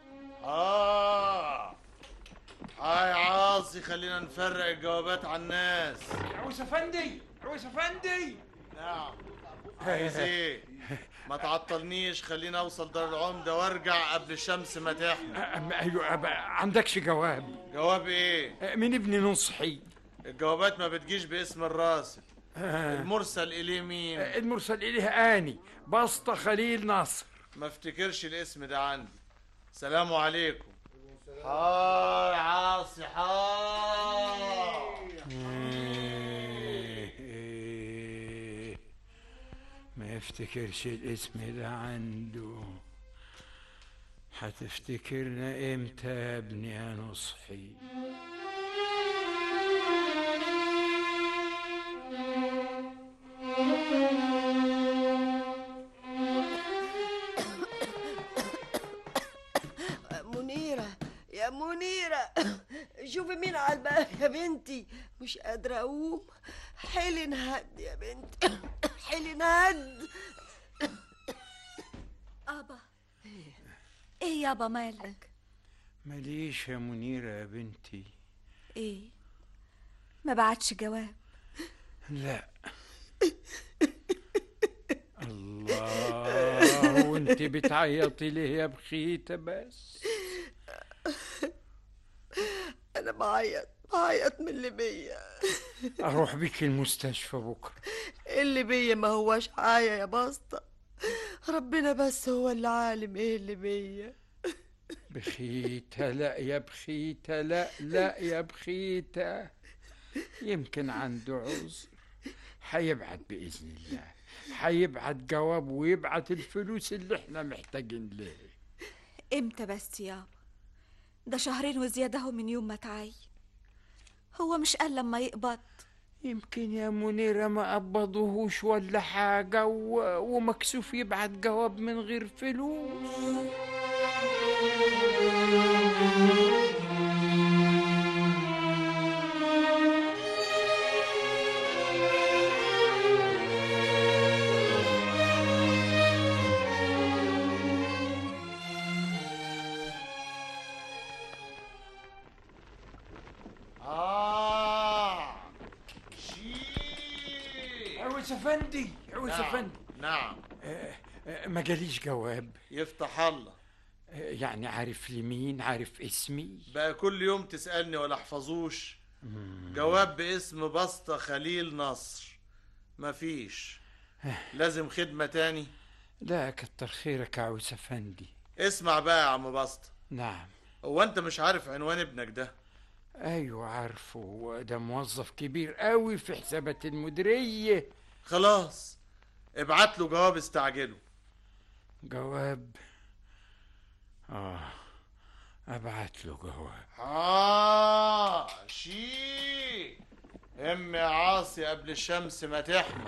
اه هاي عاصي خلينا نفرق الجوابات على الناس عويس افندي عويس افندي نعم عايز ايه ما تعطلنيش خليني اوصل دار العمدة وارجع قبل الشمس ما تحمي أم- ايوه أب- عندكش جواب جواب ايه من ابن نصحي الجوابات ما بتجيش باسم الراسل آه. المرسل اليه مين المرسل اليه اني بسطة خليل نصر ما افتكرش الاسم ده عندي سلام عليكم هاي عاصي هاي ما يفتكرش الاسم ده عنده هتفتكرنا امتى يا ابني يا نصحي منيرة يا منيرة شوفي مين على الباب يا بنتي مش قادرة أقوم حيلي نهد يا بنتي حيلي نهد ابا ايه يابا مالك ماليش يا منيرة يا بنتي ايه ما بعتش جواب لا الله وانت بتعيطي ليه يا بخيتة بس أنا بعيط بعيط من اللي بيا اروح بيك المستشفى بكرة اللي بيا ما هوش عاية يا باسطة ربنا بس هو اللي عالم ايه اللي بيا بخيتة لا يا بخيتة لا لا يا بخيتة يمكن عنده عذر حيبعت بإذن الله حيبعت جواب ويبعت الفلوس اللي احنا محتاجين ليه امتى بس يابا ده شهرين وزيادة اهو من يوم ما تعين هو مش قال لما يقبض يمكن يا منيرة ما قبضوهوش ولا حاجة و... ومكسوف يبعت جواب من غير فلوس آه عويس افندي عويس نعم، افندي نعم آه، آه، ما جاليش جواب يفتح الله آه، يعني عارف لمين عارف اسمي بقى كل يوم تسألني ولا احفظوش جواب باسم بسطة خليل نصر مفيش لازم خدمة تاني لا كتر خيرك يا عويس افندي اسمع بقى يا عم بسطة نعم هو انت مش عارف عنوان ابنك ده ايوه عارفه ده موظف كبير قوي في حسابات المديريه خلاص ابعت له جواب استعجله جواب اه ابعت له جواب آه شي ام يا عاصي قبل الشمس ما تحمى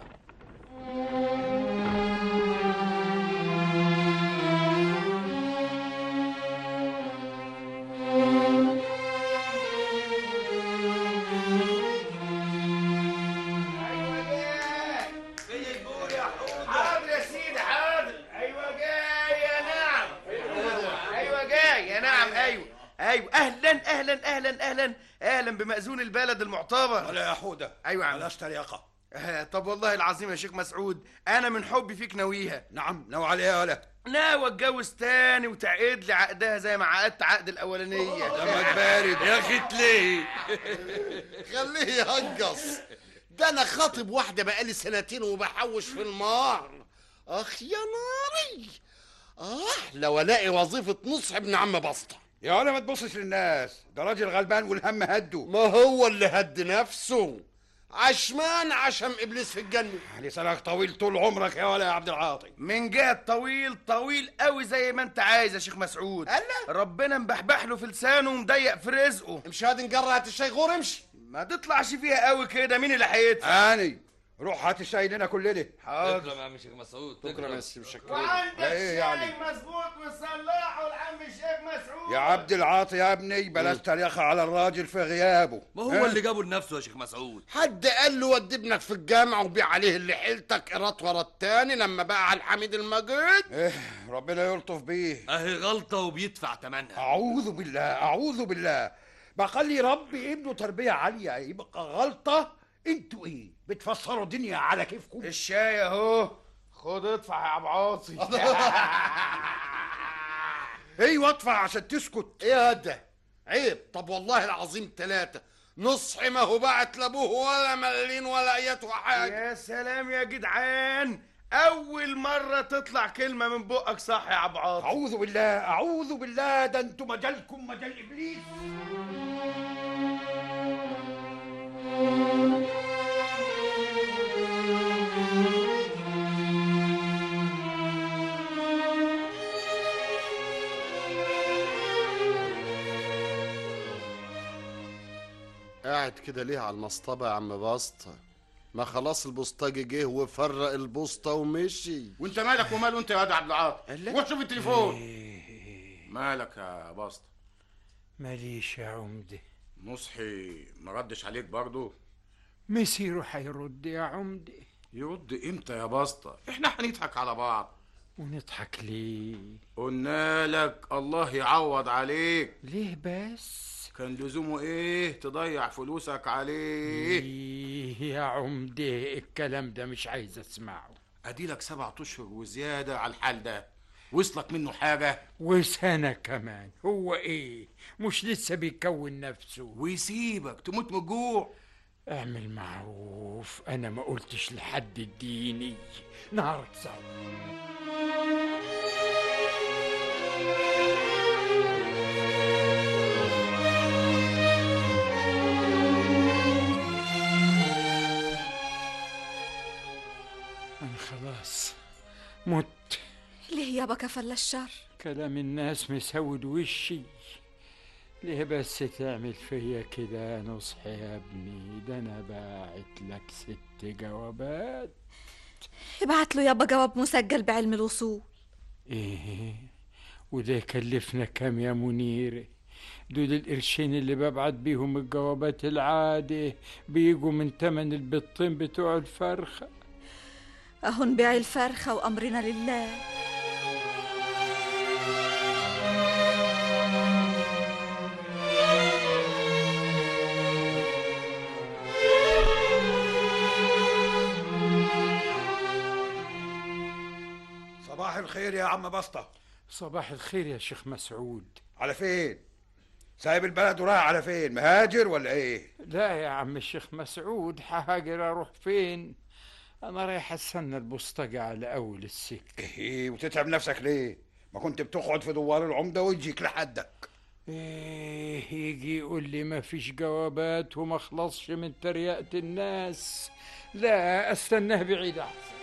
حاضر يا سيدي حاضر ايوه جاي يا نعم ايوه جاي يا نعم ايوه ايوه اهلا اهلا اهلا اهلا اهلا بمأذون البلد المعتبر ولا يا حودة ايوه يا عم بلاش تريقة آه، طب والله العظيم يا شيخ مسعود انا من حبي فيك ناويها نعم ناوي عليها ولا ناوي اتجوز تاني وتعقد لي عقدها زي ما عقدت عقد الاولانيه دمك بارد يا اخي ليه خليه يهجص ده انا خاطب واحده بقالي سنتين وبحوش في المار اخ يا ناري اه لو الاقي وظيفه نصح ابن عم بسطه يا ولا ما تبصش للناس ده راجل غلبان والهم هده ما هو اللي هد نفسه عشمان عشم ابليس في الجنه لسانك طويل طول عمرك يا ولا يا عبد العاطي من جهة طويل طويل قوي زي ما انت عايز يا شيخ مسعود ربنا مبحبح له في لسانه ومضيق في رزقه امشي هات نجرة الشيخور امشي ما تطلعش فيها قوي كده مين اللي هيدفع اني روح هات الشاي لنا كلنا حاضر تكرم يا عم الشيخ مسعود تكرم يا سيدي مشكرين وعندك ايه يعني؟ شاي مظبوط وصلحه لعم الشيخ مسعود يا عبد العاطي يا ابني بلاش تريقة على الراجل في غيابه ما هو ها؟ اللي جابه لنفسه يا شيخ مسعود حد قال له ودي ابنك في الجامع وبيع عليه اللي حيلتك قراط ورا التاني لما بقى على الحميد المجيد ايه ربنا يلطف بيه اهي غلطة وبيدفع ثمنها اعوذ بالله اعوذ بالله بقى لي ربي ابنه تربيه عاليه يبقى غلطه انتوا ايه بتفسروا الدنيا على كيفكم الشاي اهو خد ادفع يا ابو عاطي ايوه ادفع عشان تسكت ايه ده عيب طب والله العظيم ثلاثة نصح ما هو بعت لابوه ولا ملين ولا ايته حاجة يا سلام يا جدعان اول مرة تطلع كلمة من بقك صح يا ابو عاطي اعوذ بالله اعوذ بالله ده انتوا مجالكم مجال ابليس قاعد كده ليه على المصطبة يا عم بسطة ما خلاص البوسطجي جه وفرق البوسطة ومشي وانت مالك وماله انت يا واد عبد العاطي وشوف التليفون مالك يا بسطة ماليش يا عمدة نصحي ما ردش عليك برضه مسيره هيرد يا عمدة يرد امتى يا بسطة احنا هنضحك على بعض ونضحك ليه قلنا لك الله يعوض عليك ليه بس كان لزومه ايه تضيع فلوسك عليه ايه يا عمدة الكلام ده مش عايز اسمعه اديلك سبع اشهر وزيادة على الحال ده وصلك منه حاجة وسنة كمان هو ايه مش لسه بيكون نفسه ويسيبك تموت من الجوع اعمل معروف انا ما قلتش لحد اديني نهارك سوا انا خلاص مت ليه يابا كفل الشر كلام الناس مسود وشي ليه بس تعمل فيا كده يا نصحي يا ابني ده انا باعت لك ست جوابات ابعت له يابا جواب مسجل بعلم الوصول ايه وده يكلفنا كام يا منيرة دول القرشين اللي ببعت بيهم الجوابات العادة بيجوا من تمن البطين بتوع الفرخة اهو نبيع الفرخة وامرنا لله صباح الخير يا عم بسطة صباح الخير يا شيخ مسعود على فين سايب البلد ورايح على فين مهاجر ولا ايه لا يا عم الشيخ مسعود هاجر اروح فين انا رايح استنى البوسطجي على اول السكه ايه وتتعب نفسك ليه ما كنت بتقعد في دوار العمدة ويجيك لحدك ايه يجي يقول لي ما فيش جوابات وما خلصش من تريقة الناس لا استناه بعيد احسن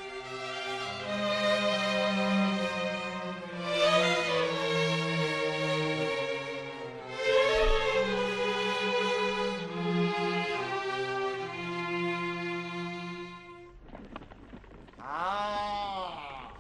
آه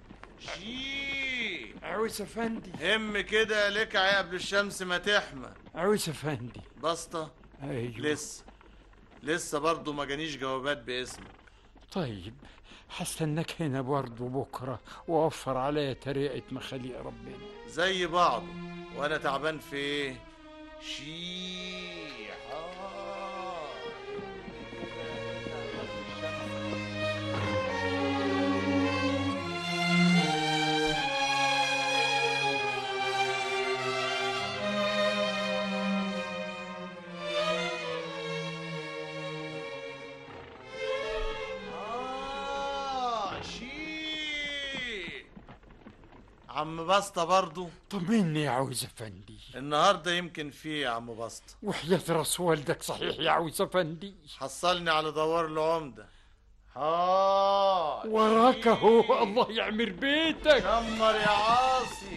شي عويس افندي هم كده لك يا قبل الشمس ما تحمى عويس افندي بسطة ايوه لسه لسه برضه ما جانيش جوابات باسمك طيب هستناك هنا برضه بكره واوفر عليا تريقة مخاليق ربنا زي بعضه وانا تعبان في ايه شي آه. آه، شي عم بسطة برضو طمني يا عويس افندي النهارده يمكن فيه يا عم بسطة وحياة راس والدك صحيح يا عويس افندي حصلني على دوار العمدة ها وراك اهو الله يعمر بيتك شمر يا عاصي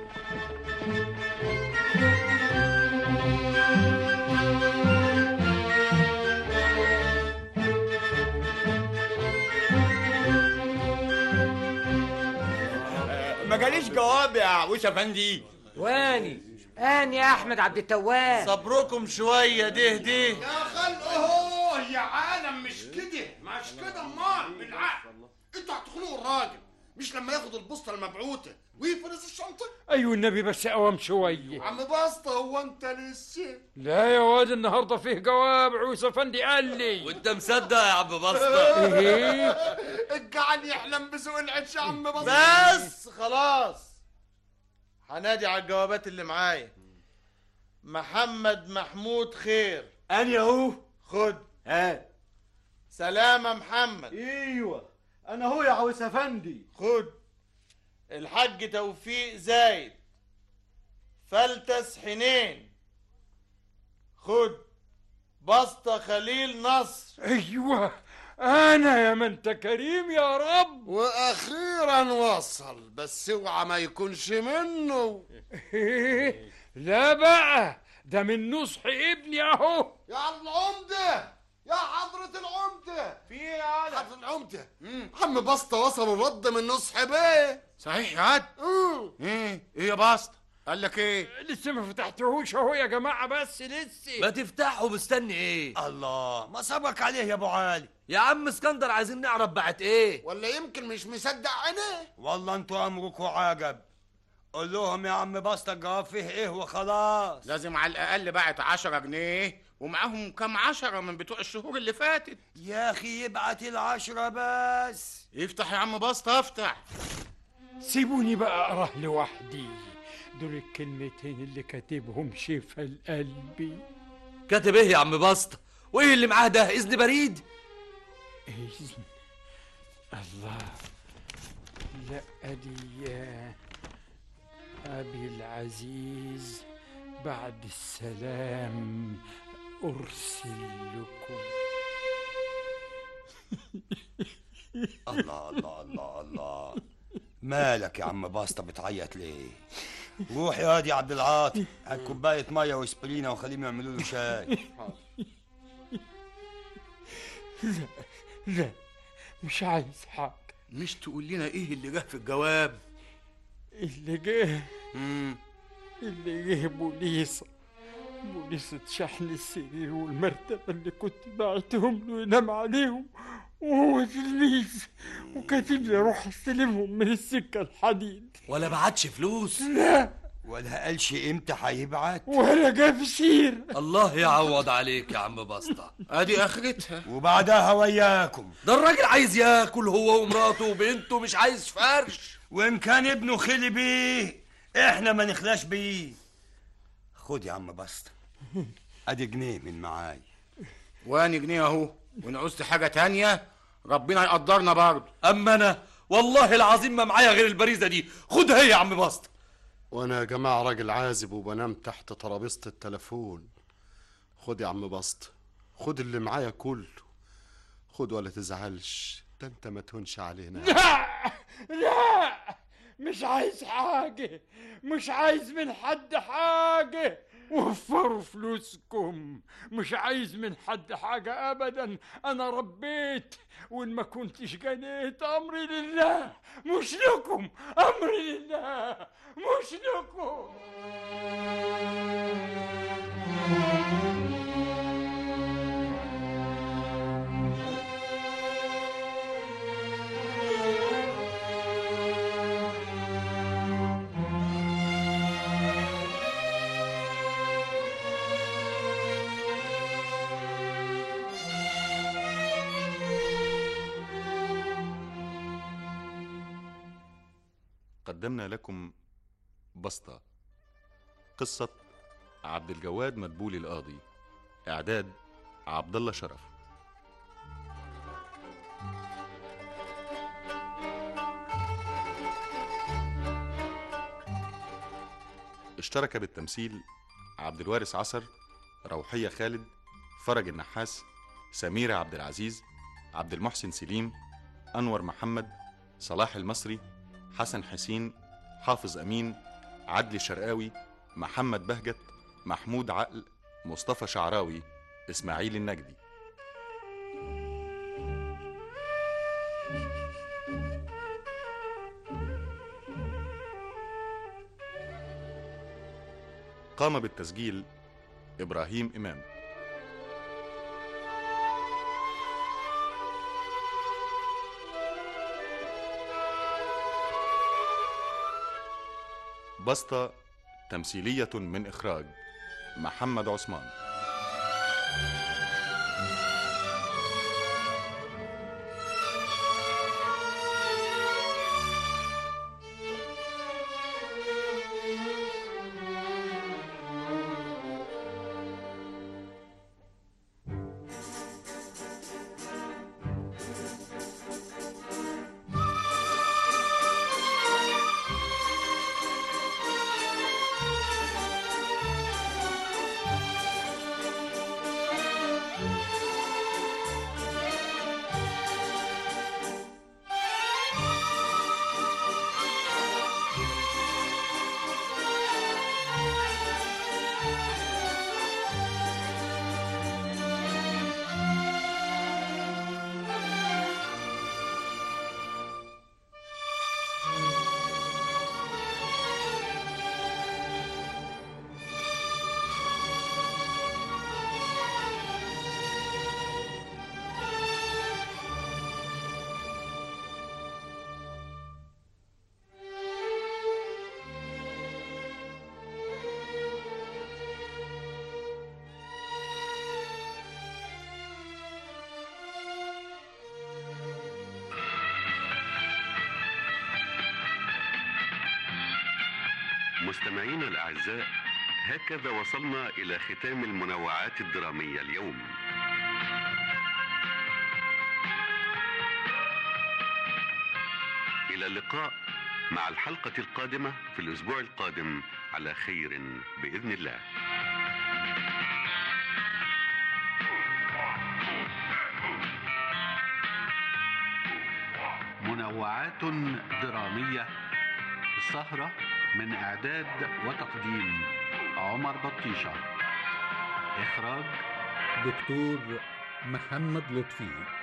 ما جاليش جواب يا عويش افندي واني اني يا احمد عبد التواب صبركم شوية ده ده يا خلق اهو يا عالم مش كده مش كده امال بالعقل انتوا هتخنقوا الراجل مش لما ياخد البوسطه المبعوثه ويفرز الشنطه ايوه النبي بس قوام شويه عم بسطه هو انت لسه لا يا واد النهارده فيه جواب عويس افندي قال لي وانت مصدق يا عم بسطة ايه الجعل يحلم بذوق العيش يا عم بسطه بس خلاص هنادي على الجوابات اللي معايا محمد محمود خير اني اهو خد ها سلامة محمد ايوه انا هو يا عويس افندي خد الحاج توفيق زايد فلتس حنين خد بسطة خليل نصر ايوه انا يا من انت كريم يا رب واخيرا وصل بس اوعى ما يكونش منه لا بقى ده من نصح ابني اهو يا العمده يا حضرة العمدة في ايه يا عالم حضرة العمدة عم بسطة وصل الرد من نصح بيه صحيح يا عاد ايه ايه يا بسطة قال لك ايه لسه ما فتحتهوش اهو يا جماعه بس لسه ما تفتحه مستني ايه الله ما سبق عليه يا ابو علي يا عم اسكندر عايزين نعرف بعت ايه ولا يمكن مش مصدق عينيه والله انتوا امركم عجب قول لهم يا عم بسطة الجواب فيه ايه وخلاص لازم على الاقل بعت 10 جنيه ومعاهم كام عشرة من بتوع الشهور اللي فاتت يا اخي يبعت العشرة بس افتح يا عم بسطة افتح سيبوني بقى اقراه لوحدي دول الكلمتين اللي كاتبهم شفا لقلبي كاتب ايه يا عم بسطة وايه اللي معاه ده اذن بريد إذن الله لا أدي يا أبي العزيز بعد السلام أرسل لكم الله الله الله الله مالك يا عم بسطة بتعيط ليه روح يا واد يا عبد العاطي هات كوباية مية واسبرينة وخليهم يعملوا له شاي لا لا مش عايز حاجة مش تقول لنا ايه اللي جه في الجواب اللي جه اللي جه بوليصة بوليصة شحن السرير والمرتبة اللي كنت بعتهم له ينام عليهم وهو تلميذ وكاتب لي اروح استلمهم من السكة الحديد ولا بعتش فلوس لا ولا قالش امتى هيبعت ولا جاب سير الله يعوض عليك يا عم بسطة ادي اخرتها وبعدها وياكم ده الراجل عايز ياكل هو ومراته وبنته مش عايز فرش وان كان ابنه خلي بيه احنا ما نخلاش بيه خد يا عم بسطة ادي جنيه من معاي واني جنيه اهو وان عوزت حاجة تانية ربنا يقدرنا برضه اما انا والله العظيم ما معايا غير البريزة دي خدها يا عم بسطة وانا يا جماعه راجل عازب وبنام تحت ترابيزه التليفون خد يا عم بسط خد اللي معايا كله خد ولا تزعلش ده انت ما تهونش علينا لا لا مش عايز حاجة مش عايز من حد حاجة وفروا فلوسكم مش عايز من حد حاجة أبدا أنا ربيت وإن ما كنتش جنيت أمري لله مش لكم أمري لله مش لكم قدمنا لكم بسطة قصة عبد الجواد مدبولي القاضي إعداد عبد الله شرف اشترك بالتمثيل عبد الوارث عصر روحية خالد فرج النحاس سميرة عبد العزيز عبد المحسن سليم أنور محمد صلاح المصري حسن حسين حافظ أمين عدلي شرقاوي محمد بهجت محمود عقل مصطفى شعراوي إسماعيل النجدي قام بالتسجيل إبراهيم إمام بسطة تمثيلية من إخراج محمد عثمان مستمعينا الأعزاء هكذا وصلنا إلى ختام المنوعات الدرامية اليوم إلى اللقاء مع الحلقة القادمة في الأسبوع القادم على خير بإذن الله منوعات درامية السهرة من إعداد وتقديم عمر بطيشة إخراج دكتور محمد لطفي